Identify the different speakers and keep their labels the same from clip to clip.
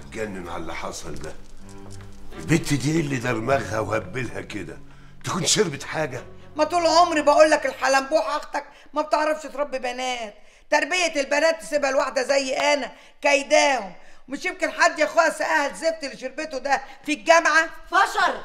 Speaker 1: اتجنن على اللي حصل ده البت دي إيه اللي درمغها وهبلها كده تكون شربت حاجه
Speaker 2: ما طول عمري بقول لك الحلنبوح اختك ما بتعرفش تربي بنات تربية البنات تسيبها لواحدة زي انا كيداهم مش يمكن حد يا اخويا سقاها الزفت اللي شربته ده في الجامعة
Speaker 3: فشر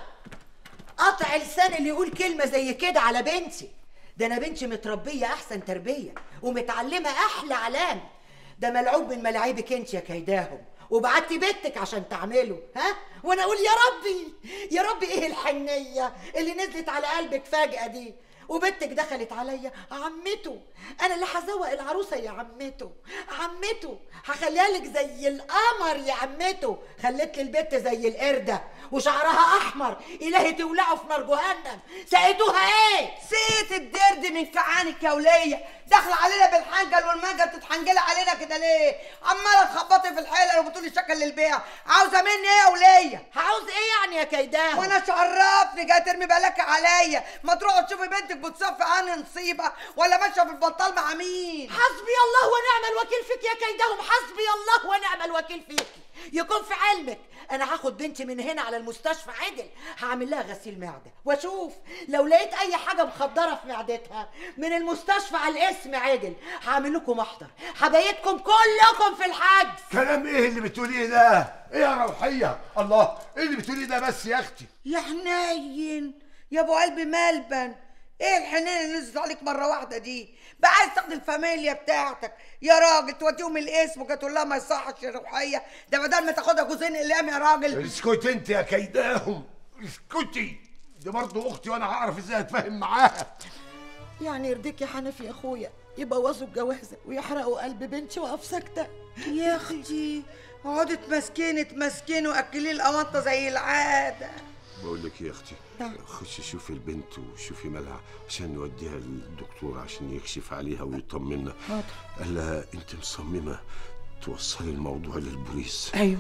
Speaker 3: قطع لسان اللي يقول كلمة زي كده على بنتي ده أنا بنتي متربية أحسن تربية ومتعلمة أحلى علام ده ملعوب من ملاعيبك أنت يا كيداهم وبعتي بنتك عشان تعمله ها وانا اقول يا ربي يا ربي ايه الحنيه اللي نزلت على قلبك فجاه دي وبنتك دخلت عليا عمته انا اللي هزوق العروسه يا عمته عمته هخليها لك زي القمر يا عمته خليت لي البت زي القرده وشعرها احمر الهي تولعه في نار جهنم سقيتوها ايه
Speaker 2: سيت الدرد من كعانك يا ولية داخلة علينا بالحنجل والمانجا بتتحنجلي علينا كده ليه عمالة تخبطي في الحيلة وبتقولي شكل للبيع عاوزة مني ايه يا ولية
Speaker 3: عاوز ايه يعني يا كيداهم
Speaker 2: وانا شرفني جاي ترمي بالك عليا ما تروحوا تشوفي بنتك بتصفي عني نصيبه ولا ماشيه في البطال مع مين
Speaker 3: حسبي الله ونعم الوكيل فيك يا كيدهم حسبي الله ونعم الوكيل فيك يكون في علمك انا هاخد بنتي من هنا على المستشفى عدل هعمل لها غسيل معده واشوف لو لقيت اي حاجه مخدره في معدتها من المستشفى على الاسم عدل هعمل لكم محضر هبيتكم كلكم في الحجز
Speaker 1: كلام ايه اللي بتقوليه ده ايه يا روحيه الله ايه اللي بتقوليه ده بس يا اختي
Speaker 2: يا حنين يا ابو قلبي ملبن ايه الحنين اللي نزلت عليك مره واحده دي بقى عايز تاخد الفاميليا بتاعتك يا راجل توديهم الاسم وكانت تقول لها ما يصحش يا روحيه ده بدل ما تاخدها جوزين اقلام يا راجل
Speaker 1: اسكتي انت يا كيداهم اسكتي دي برضه اختي وانا هعرف ازاي اتفاهم معاها
Speaker 3: يعني يرضيك يا حنفي يا اخويا يبوظوا الجوازه ويحرقوا قلب بنتي واقف ساكته
Speaker 2: يا اختي اقعدي تمسكيني تمسكيني واكليه القوانطه زي العاده
Speaker 1: بقول لك يا اختي خشي شوفي البنت وشوفي مالها عشان نوديها للدكتور عشان يكشف عليها ويطمنا قال لها انت مصممه توصلي الموضوع للبوليس
Speaker 3: ايوه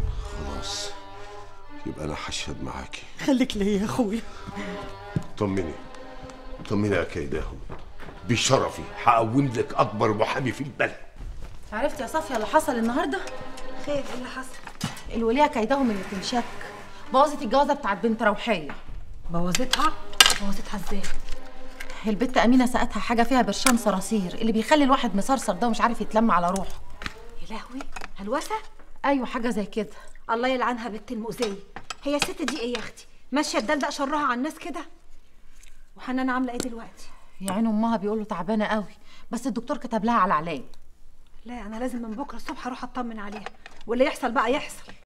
Speaker 1: خلاص يبقى انا هشهد معاكي
Speaker 3: خليك ليا يا اخويا
Speaker 1: طمني طمني يا كيداهم بشرفي هقوم لك اكبر محامي في البلد
Speaker 4: عرفت يا صافية اللي حصل النهاردة؟
Speaker 5: خير ايه اللي حصل
Speaker 4: الولية كيدهم اللي تنشك بوظت الجوازة بتاعت بنت روحية
Speaker 5: بوظتها بوظتها ازاي
Speaker 4: البت أمينة سقتها حاجة فيها برشام صراصير اللي بيخلي الواحد مسرسر ده ومش عارف يتلم على روحه
Speaker 5: يا لهوي هلوسه
Speaker 4: أيوة حاجة زي كده
Speaker 5: الله يلعنها بنت المؤذيه هي الست دي ايه يا اختي ماشيه تدلدق شرها على الناس كده وحنان عامله ايه دلوقتي
Speaker 4: يا عين أمها بيقولوا تعبانة قوي بس الدكتور كتب لها على علاج
Speaker 5: لا انا لازم من بكره الصبح اروح اطمن عليها واللي يحصل بقى يحصل